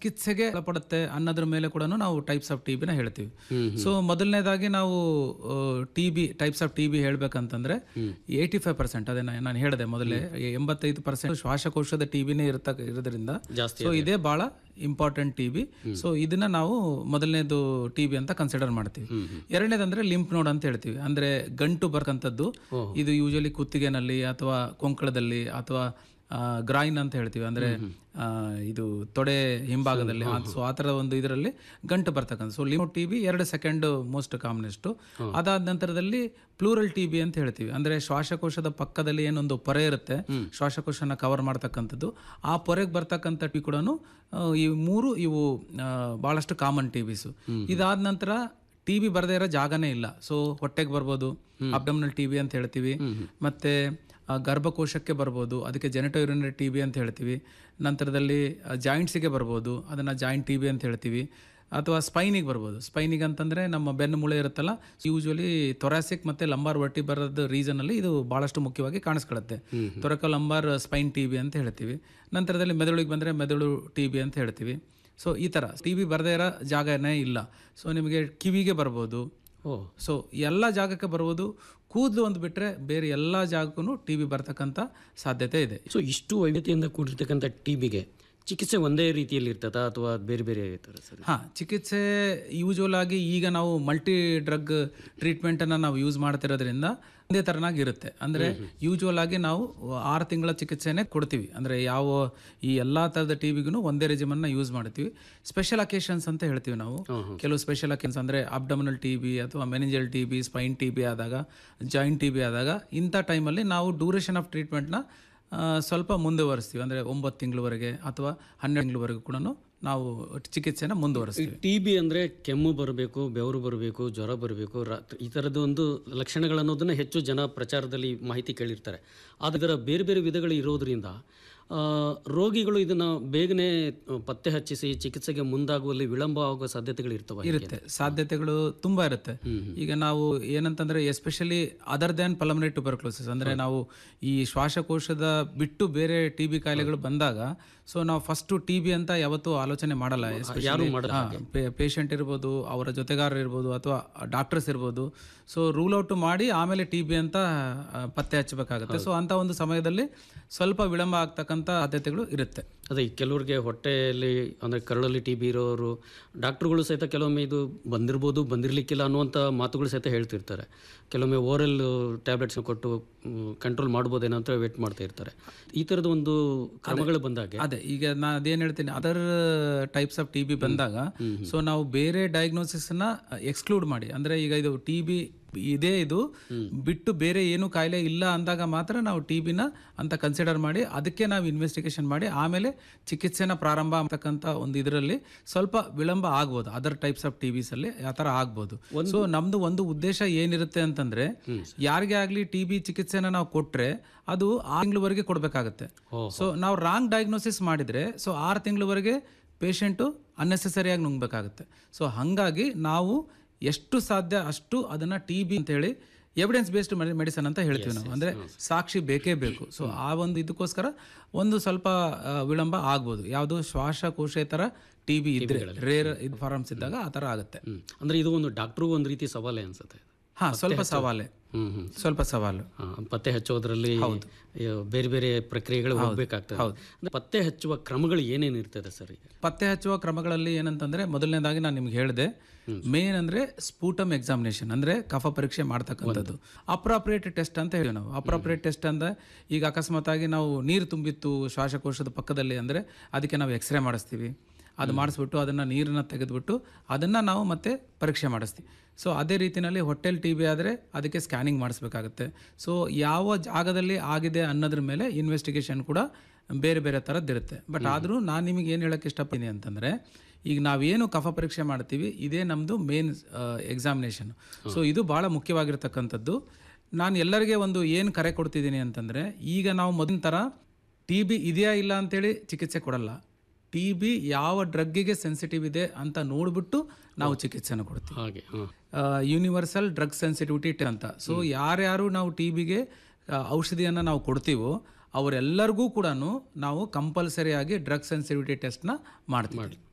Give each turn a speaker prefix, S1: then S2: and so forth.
S1: ಚಿಕಿತ್ಸೆಗೆ ಒಳಪಡುತ್ತೆ ಅನ್ನೋದ್ರ ಮೇಲೆ ಕೂಡ ನಾವು ಟೈಪ್ಸ್ ಆಫ್ ಟಿ ಬಿನ ಹೇಳ್ತೀವಿ ಸೊ ಮೊದಲನೇದಾಗಿ ನಾವು T B types of T B ಹೇಳ್ಬೇಕಂತಂದ್ರೆ ಏಯ್ಟಿ ಫೈವ್ ಪರ್ಸೆಂಟ್ ಅದೇ ನಾ- ನಾನು ಹೇಳಿದೆ ಮೊದಲೇ ಎಂಬತ್ತೈದು ಪರ್ಸೆಂಟ್ ಶ್ವಾಸಕೋಶದ ಟಿ ಬಿನೇ ಇರತಕ್ಕ ಇರೋದ್ರಿಂದ
S2: ಜಾಸ್ತಿ
S1: ಸೊ ಇದೇ ಬಹಳ ಇಂಪಾರ್ಟೆಂಟ್ ಟಿ ಬಿ ಸೊ ಇದನ್ನ ನಾವು ಮೊದಲನೇದು ಟಿ ಬಿ ಅಂತ ಕನ್ಸಿಡರ್ ಮಾಡ್ತೀವಿ ಎರಡನೇದಂದ್ರೆ ಲಿಂಪ್ ನೋಡ್ ಅಂತ ಹೇಳ್ತೀವಿ ಅಂದ್ರೆ ಗಂಟು ಬರ್ತಕ್ಕಂಥದ್ದು ಇದು ಯೂಶಲಿ ಕುತ್ತಿಗೆನಲ್ಲಿ ಅಥವಾ ಕೊಂಕಳದಲ್ಲಿ ಅಥವಾ ಗ್ರಾಯಿನ್ ಅಂತ ಹೇಳ್ತೀವಿ ಅಂದ್ರೆ ಆ, ಇದು ತೊಡೆ ಹಿಂಭಾಗದಲ್ಲಿ ಸೊ ಆ ಥರದ ಒಂದು ಇದರಲ್ಲಿ ಗಂಟು ಬರ್ತಕ್ಕಂಥ ಸೊ ಲಿಮೋ ಟಿ ಬಿ ಎರಡು ಸೆಕೆಂಡ್ ಮೋಸ್ಟ್ ಕಾಮನೆಸ್ಟು ಅದಾದ ನಂತರದಲ್ಲಿ ಪ್ಲೂರಲ್ ಟಿ ಬಿ ಅಂತ ಹೇಳ್ತೀವಿ ಅಂದ್ರೆ ಶ್ವಾಸಕೋಶದ ಪಕ್ಕದಲ್ಲಿ ಏನೊಂದು ಪೊರೆ ಇರುತ್ತೆ ಶ್ವಾಸಕೋಶನ ಕವರ್ ಮಾಡ್ತಕ್ಕಂಥದ್ದು ಆ ಪೊರೆಗೆ ಬರ್ತಕ್ಕಂಥ ಟಿ ಕೂಡ ಈ ಮೂರು ಇವು ಆ, ಬಹಳಷ್ಟು ಕಾಮನ್ ಟಿ ಬಿಸು ಇದಾದ ನಂತರ ಟಿ ಬಿ ಬರದೇ ಇರೋ ಜಾಗನೇ ಇಲ್ಲ ಸೊ ಹೊಟ್ಟೆಗೆ ಬರ್ಬೋದು ಅಬ್ಡಮಿನಲ್ ಟಿ ಬಿ ಅಂತ ಹೇಳ್ತೀವಿ ಮತ್ತೆ ಆ, ಗರ್ಭಕೋಶಕ್ಕೆ ಬರ್ಬೋದು ಅದಕ್ಕೆ ಜೆನೆಟೋ ಯುರಿನರಿ ಟಿ ಬಿ ಅಂತ ಹೇಳ್ತೀವಿ ನಂತರದಲ್ಲಿ ಜಾಯಿಂಟ್ಸಿಗೆ ಬರ್ಬೋದು ಅದನ್ನು ಜಾಯಿಂಟ್ ಟಿ ಬಿ ಅಂತ ಹೇಳ್ತೀವಿ ಅಥವಾ ಸ್ಪೈನಿಗೆ ಬರ್ಬೋದು ಸ್ಪೈನಿಗೆ ಅಂತಂದರೆ ನಮ್ಮ ಬೆನ್ನು ಮೂಳೆ ಇರುತ್ತಲ್ಲ ಯೂಶ್ವಲಿ ತೊರಾಸಿಕ್ ಮತ್ತು ಲಂಬಾರ್ ವರ್ಟಿ ಬರೋದು ರೀಸನಲ್ಲಿ ಇದು ಭಾಳಷ್ಟು ಮುಖ್ಯವಾಗಿ ಕಾಣಿಸ್ಕೊಳ್ಳುತ್ತೆ thoraco lumbar spine T B ಅಂತ ಹೇಳ್ತೀವಿ ನಂತರದಲ್ಲಿ ಮೆದುಳಿಗೆ ಬಂದರೆ ಮೆದುಳು ಟಿ ಬಿ ಅಂತ ಹೇಳ್ತೀವಿ ಸೊ ಈ ಥರ ಟಿ ಬಿ ಬರದೇ ಇರೋ ಜಾಗನೇ ಇಲ್ಲ ಸೊ ನಿಮಗೆ ಕಿವಿಗೆ ಬರ್ಬೋದು
S2: ಓ
S1: ಸೊ ಎಲ್ಲ ಜಾಗಕ್ಕೆ ಬರ್ಬೋದು ಕೂದಲು ಒಂದು ಬಿಟ್ಟರೆ ಬೇರೆ ಎಲ್ಲ ಜಾಗಕ್ಕೂ ಟಿ ಬಿ ಬರ್ತಕ್ಕಂಥ ಸಾಧ್ಯತೆ ಇದೆ
S2: ಸೊ ಇಷ್ಟು ವೈವಿಧ್ಯತೆಯಿಂದ ಕೂಡಿರ್ತಕ್ಕಂಥ ಟಿ ಬಿಗೆ ಚಿಕಿತ್ಸೆ ಒಂದೇ ರೀತಿಯಲ್ಲಿ ಇರ್ತದಾ ಅಥವಾ ಬೇರೆ ಬೇರೆ ಇರ್ತಾರೆ ಸರ್
S1: ಹಾಂ ಚಿಕಿತ್ಸೆ ಯೂಶುವಲ್ ಆಗಿ ಈಗ ನಾವು ಮಲ್ಟಿ ಡ್ರಗ್ ಟ್ರೀಟ್ಮೆಂಟನ್ನು ನಾವು ಯೂಸ್ ಮಾಡ್ತಿರೋದ್ರಿಂದ ಒಂದೇ ಥರನಾಗಿ ಇರುತ್ತೆ ಅಂದರೆ ಯೂಶುವಲ್ ಆಗಿ ನಾವು ಆರು ತಿಂಗಳ ಚಿಕಿತ್ಸೆನೇ ಕೊಡ್ತೀವಿ ಅಂದರೆ ಯಾವ ಈ ಎಲ್ಲ ಥರದ ಟಿ ಬಿಗೂ ಒಂದೇ ರೆಜಿಮನ್ನ ಯೂಸ್ ಮಾಡ್ತೀವಿ ಸ್ಪೆಷಲ್ ಅಕೇಶನ್ಸ್ ಅಂತ ಹೇಳ್ತೀವಿ ನಾವು ಕೆಲವು ಸ್ಪೆಷಲ್ ಅಕೇಶನ್ಸ್ ಅಂದರೆ ಅಬ್ಡಮಿನಲ್ ಟಿ ಬಿ ಅಥವಾ meningeal T B spine T B ಆದಾಗ ಜಾಯಿಂಟ್ ಟಿ ಬಿ ಆದಾಗ ಇಂಥ ಟೈಮಲ್ಲಿ ನಾವು ಡ್ಯೂರೇಷನ್ ಆಫ್ ಟ್ರೀಟ್ಮೆಂಟ್ನ ಆ, ಸ್ವಲ್ಪ ಮುಂದುವರಿಸ್ತೀವಿ ಅಂದರೆ ಒಂಬತ್ತು ತಿಂಗಳವರೆಗೆ ಅಥವಾ ಹನ್ನೆರಡು ತಿಂಗಳವರೆಗೂ ಕೂಡ ನಾವು ಚಿಕಿತ್ಸೆನ ಮುಂದುವರಿಸ್ತೀವಿ
S2: ಟಿ ಬಿ ಅಂದರೆ ಕೆಮ್ಮು ಬರಬೇಕು ಬೆವರು ಬರಬೇಕು ಜ್ವರ ಬರಬೇಕು ಈ ಥರದ ಒಂದು ಲಕ್ಷಣಗಳನ್ನೋದನ್ನ ಹೆಚ್ಚು ಜನ ಪ್ರಚಾರದಲ್ಲಿ ಮಾಹಿತಿ ಕೇಳಿರ್ತಾರೆ ಆದರೆ ಇದರ ಬೇರೆ ಬೇರೆ ವಿಧಗಳು ಇರೋದ್ರಿಂದ ಆ, ರೋಗಿಗಳು ಇದನ್ನು ಬೇಗನೆ ಆ, ಪತ್ತೆ ಹಚ್ಚಿಸಿ ಚಿಕಿತ್ಸೆಗೆ ಮುಂದಾಗುವಲ್ಲಿ ವಿಳಂಬ ಆಗುವ ಸಾಧ್ಯತೆಗಳು ಇರ್ತವೆ
S1: ಇರುತ್ತೆ ಸಾಧ್ಯತೆಗಳು ತುಂಬಾ ಇರುತ್ತೆ ಈಗ ನಾವು ಏನಂತಂದ್ರೆ especially other than pulmonary tuberculosis ಅಂದ್ರೆ ನಾವು ಈ ಶ್ವಾಸಕೋಶದ ಬಿಟ್ಟು ಬೇರೆ ಟಿ ಬಿ ಕಾಯಿಲೆಗಳು ಬಂದಾಗ ಸೊ ನಾವು ಫಸ್ಟ್ ಟಿ ಬಿ ಅಂತ ಯಾವತ್ತೂ ಆಲೋಚನೆ ಮಾಡಲ್ಲ
S2: ಯಾರು ಮಾಡಲ್ಲ
S1: ಪೇಷಂಟ್ ಇರ್ಬೋದು ಅವರ ಜೊತೆಗಾರರು ಇರ್ಬೋದು ಅಥವಾ ಡಾಕ್ಟರ್ಸ್ ಇರ್ಬೋದು ಸೊ ರೂಲ್ ಔಟ್ ಮಾಡಿ ಆಮೇಲೆ ಟಿ ಬಿ ಅಂತ ಆ, ಪತ್ತೆ ಹಚ್ಚಬೇಕಾಗುತ್ತೆ ಸೊ ಅಂತ ಒಂದು ಸಮಯದಲ್ಲಿ ಸ್ವಲ್ಪ ವಿಳಂಬ ಆಗ್ತಕ್ಕಂಥ ಸಾಧ್ಯತೆಗಳು ಇರುತ್ತೆ
S2: ಅದೇ ಈ ಕೆಲವ್ರಿಗೆ ಹೊಟ್ಟೆಯಲ್ಲಿ ಅಂದರೆ ಕರಳಲ್ಲಿ ಟಿ ಬಿ ಇರೋರು ಡಾಕ್ಟ್ರುಗಳು ಸಹಿತ ಕೆಲವೊಮ್ಮೆ ಇದು ಬಂದಿರ್ಬೋದು ಬಂದಿರಲಿಕ್ಕಿಲ್ಲ ಅನ್ನುವಂಥ ಮಾತುಗಳು ಸಹಿತ ಹೇಳ್ತಿರ್ತಾರೆ ಕೆಲವೊಮ್ಮೆ ಓರಲ್ ಟ್ಯಾಬ್ಲೆಟ್ಸ್ನ ಕೊಟ್ಟು ಕಂಟ್ರೋಲ್ ಮಾಡ್ಬೋದೇನೋ ಅಂತ ವೇಟ್ ಮಾಡ್ತಾ ಇರ್ತಾರೆ ಈ ಥರದ ಒಂದು ಕ್ರಮಗಳು ಬಂದಾಗೆ
S1: ಅದೇ ಈಗ ನಾನು ಅದೇನು ಹೇಳ್ತೀನಿ other types of T B ಬಂದಾಗ ಸೊ ನಾವು ಬೇರೆ ಡಯಾಗ್ನೋಸಿಸ್ ನ ಎಕ್ಸ್ಕ್ಲೂಡ್ ಮಾಡಿ ಅಂದ್ರೆ ಈಗ ಇದು ಟಿ ಬಿ ಇದೇ ಇದು ಬಿಟ್ಟು ಬೇರೆ ಏನು ಕಾಯಿಲೆ ಇಲ್ಲ ಅಂದಾಗ ಮಾತ್ರ ನಾವು ಟಿ ಬಿನ ಅಂತ ಕನ್ಸಿಡರ್ ಮಾಡಿ ಅದಕ್ಕೆ ನಾವು ಇನ್ವೆಸ್ಟಿಗೇಷನ್ ಮಾಡಿ ಆಮೇಲೆ ಚಿಕಿತ್ಸೆನ ಪ್ರಾರಂಭ ಆಗ್ತಕ್ಕಂಥ ಒಂದು ಇದರಲ್ಲಿ ಸ್ವಲ್ಪ ವಿಳಂಬ ಆಗ್ಬೋದು ಅದರ್ ಟೈಪ್ಸ್ ಆಫ್ ಟಿ ಬಿಸ್ ಅಲ್ಲಿ ಆ ಥರ ಆಗ್ಬೋದು ಸೊ ನಮ್ದು ಒಂದು ಉದ್ದೇಶ ಏನಿರುತ್ತೆ ಅಂತಂದ್ರೆ ಯಾರಿಗೇ ಆಗಲಿ ಟಿ ಬಿ ಚಿಕಿತ್ಸೆನ ನಾವು ಕೊಟ್ರೆ ಅದು ಆರು ತಿಂಗಳವರೆಗೆ ಕೊಡಬೇಕಾಗತ್ತೆ ಸೊ ನಾವು ರಾಂಗ್ ಡಯಾಗ್ನೋಸಿಸ್ ಮಾಡಿದ್ರೆ ಸೊ ಆರು ತಿಂಗಳವರೆಗೆ ಪೇಷಂಟು ಅನ್ನೆಸೆಸರಿಯಾಗಿ ನುಂಗ್ಬೇಕಾಗುತ್ತೆ ಸೊ ಹಾಗಾಗಿ ನಾವು ಎಷ್ಟು ಸಾಧ್ಯ ಅಷ್ಟು ಅದನ್ನ ಟಿ ಬಿ ಅಂತೇಳಿ ಎವಿಡೆನ್ಸ್ ಬೇಸ್ಡ್ ಮೆಡಿಸನ್ ಅಂತ ಹೇಳ್ತೀವಿ ನಾವು ಅಂದ್ರೆ ಸಾಕ್ಷಿ ಬೇಕೇ ಬೇಕು ಸೊ ಆ ಒಂದು ಇದಕ್ಕೋಸ್ಕರ ಒಂದು ಸ್ವಲ್ಪ ಆ, ವಿಳಂಬ ಆಗ್ಬೋದು ಯಾವುದು ಶ್ವಾಸಕೋಶೇತರ ಟಿ ಬಿ ಇದ್ರೆ ರೇರ್ ಇದು ಫಾರ್ಮ್ಸ್ ಇದ್ದಾಗ ಆ ಥರ ಆಗುತ್ತೆ
S2: ಹ್ಮ್. ಅಂದ್ರೆ ಇದು ಒಂದು ಡಾಕ್ಟ್ರಿಗೂ ಒಂದು ರೀತಿ ಸವಾಲೇ ಅನ್ಸುತ್ತೆ
S1: ಹಾ ಸ್ವಲ್ಪ ಸವಾಲೆ
S2: ಹ್ಮ್ ಹ್ಮ್
S1: ಸ್ವಲ್ಪ ಸವಾಲು
S2: ಆ, ಪತ್ತೆ ಹಚ್ಚೋದ್ರಲ್ಲಿ ಆ, ಬೇರೆ ಬೇರೆ ಪ್ರಕ್ರಿಯೆಗಳು ಹೋಗ್ಬೇಕಾಗ್ತದೆ ಅಂದ್ರೆ ಪತ್ತೆ ಹಚ್ಚುವ ಕ್ರಮಗಳು ಏನೇನು ಇರ್ತದೆ ಸರ್ ಈಗ
S1: ಪತ್ತೆ ಹಚ್ಚುವ ಕ್ರಮಗಳಲ್ಲಿ ಏನಂತಂದ್ರೆ ಮೊದಲನೇದಾಗಿ ನಾನು ನಿಮ್ಗೆ ಹೇಳಿದೆ ಮೇನ್ ಅಂದ್ರೆ ಸ್ಪೂಟಮ್ ಎಕ್ಸಾಮಿನೇಷನ್ ಅಂದ್ರೆ ಕಫ ಪರೀಕ್ಷೆ ಮಾಡ್ತಕ್ಕಂಥದ್ದು ಅಪ್ರಾಪ್ರಿಯೇಟ್ ಟೆಸ್ಟ್ ಅಂತ ಹೇಳಿ ನಾವು ಅಪ್ರಾಪ್ರಿಯೇಟ್ ಟೆಸ್ಟ್ ಅಂದ್ರೆ ಈಗ ಅಕಸ್ಮಾತ್ ಆಗಿ ನಾವು ನೀರು ತುಂಬಿತ್ತು ಶ್ವಾಸಕೋಶದ ಪಕ್ಕದಲ್ಲಿ ಅಂದ್ರೆ ಅದಕ್ಕೆ ನಾವು ಎಕ್ಸ್ರೇ ಮಾಡಿಸ್ತೀವಿ ಅದು ಮಾಡಿಸ್ಬಿಟ್ಟು ಅದನ್ನ ನೀರನ್ನ ತೆಗೆದುಬಿಟ್ಟು ಅದನ್ನ ನಾವು ಮತ್ತೆ ಪರೀಕ್ಷೆ ಮಾಡಿಸ್ತೀವಿ ಸೊ ಅದೇ ರೀತಿಯಲ್ಲಿ ಹೊಟ್ಟೆಲ್ ಟಿ ಬಿ ಆದರೆ ಅದಕ್ಕೆ ಸ್ಕ್ಯಾನಿಂಗ್ ಮಾಡಿಸ್ಬೇಕಾಗುತ್ತೆ ಸೊ ಯಾವ ಜಾಗದಲ್ಲಿ ಆಗಿದೆ ಅನ್ನೋದ್ರ ಮೇಲೆ ಇನ್ವೆಸ್ಟಿಗೇಷನ್ ಕೂಡ ಬೇರೆ ಬೇರೆ ಥರದ್ದಿರುತ್ತೆ ಬಟ್ ಆದರೂ ನಾನು ನಿಮಗೆ ಏನು ಹೇಳೋಕ್ಕೆ ಇಷ್ಟಪಡ್ತೀನಿ ಅಂತಂದರೆ ಈಗ ನಾವೇನು ಕಫ ಪರೀಕ್ಷೆ ಮಾಡ್ತೀವಿ ಇದೇ ನಮ್ಮದು ಮೇನ್ ಎಕ್ಸಾಮಿನೇಷನ್ ಸೊ ಇದು ಭಾಳ ಮುಖ್ಯವಾಗಿರ್ತಕ್ಕಂಥದ್ದು ನಾನು ಎಲ್ಲರಿಗೆ ಒಂದು ಏನು ಕರೆ ಕೊಡ್ತಿದ್ದೀನಿ ಅಂತಂದರೆ ಈಗ ನಾವು ಮೊದಲಿನ ಥರ ಟಿ ಬಿ ಇದೆಯಾ ಇಲ್ಲ ಅಂತೇಳಿ ಚಿಕಿತ್ಸೆ ಕೊಡಲ್ಲ ಟಿ ಬಿ ಯಾವ ಡ್ರಗ್ಗಿಗೆ ಸೆನ್ಸಿಟಿವ್ ಇದೆ ಅಂತ ನೋಡ್ಬಿಟ್ಟು ನಾವು ಚಿಕಿತ್ಸೆನ ಕೊಡ್ತೀವಿ
S2: ಹಾಗೆ ಹಾಂ
S1: ಯೂನಿವರ್ಸಲ್ ಡ್ರಗ್ ಸೆನ್ಸಿಟಿವಿಟಿ ಟೆಸ್ಟ್ ಅಂತ ಸೊ ಯಾರ್ಯಾರು ನಾವು ಟಿ ಬಿಗೆ ಔಷಧಿಯನ್ನು ನಾವು ಕೊಡ್ತೀವೋ ಅವರೆಲ್ಲರಿಗೂ ಕೂಡ ನಾವು ಕಂಪಲ್ಸರಿಯಾಗಿ ಡ್ರಗ್ ಸೆನ್ಸಿಟಿವಿಟಿ ಟೆಸ್ಟ್ನ ಮಾಡ್ತೀವಿ